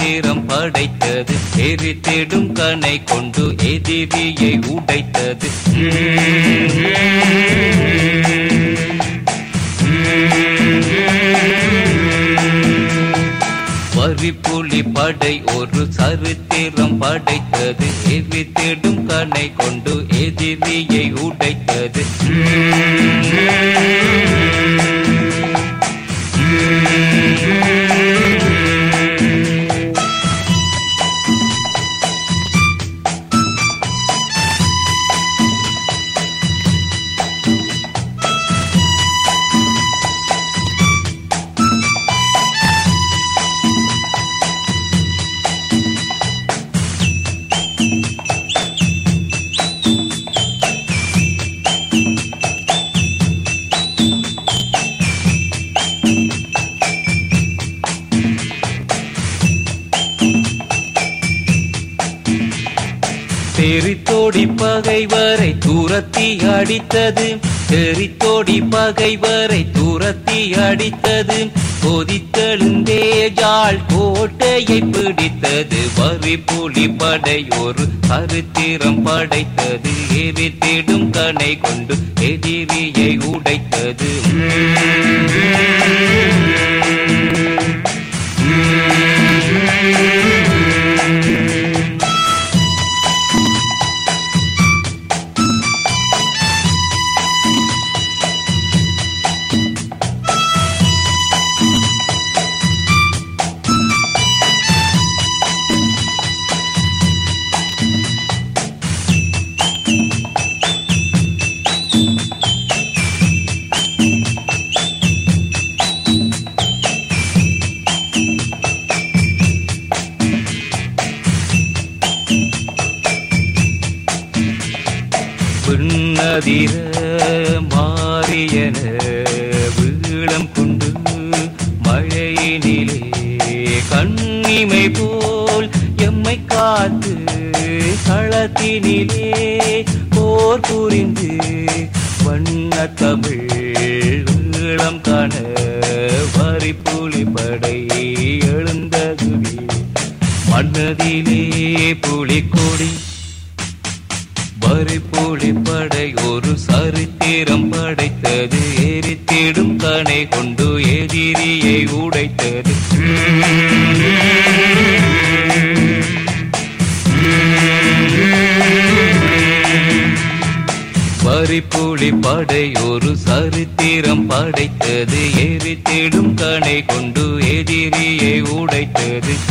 சரித்திரம் படைத்தது எரித்திடும் கனை கொண்டு எதிரியை உடைத்தது வரிப்புலி படை ஒரு சரித்திரம் படைத்தது எரித்திடும் கனை கொண்டு எதிரியை உடைத்தது தெரித்தோடி பகைவரை தூரத்தி அடித்தது தெரித்தோடி பகைவரை தூரத்தி அடித்தது கொதித்தெழுந்தே ஜாழ் கோட்டையை பிடித்தது வரி புலி படை ஒரு சரித்திரம் படைத்தது எரித்திடும் கனை கொண்டு எதிரியை உடைத்தது விண்ணதிர மாறியன வீளம் கொண்டு மழையினிலே கண்ணிமை போல் எம்மை காத்து களத்தினிலே போர் புரிந்து வண்ண தமிழ் ஈழம் காண வரி புலி படை எழுந்ததுவே மன்னதிலே புலிக்கொடி வரிப்புலி படை ஒரு சரித்திரம் படைத்தது எரித்திடும் கனை கொண்டு எதிரியை உடைத்தது வரிப்புலி படை ஒரு சரித்திரம் படைத்தது எரித்திடும் கனை கொண்டு எதிரியை உடைத்தது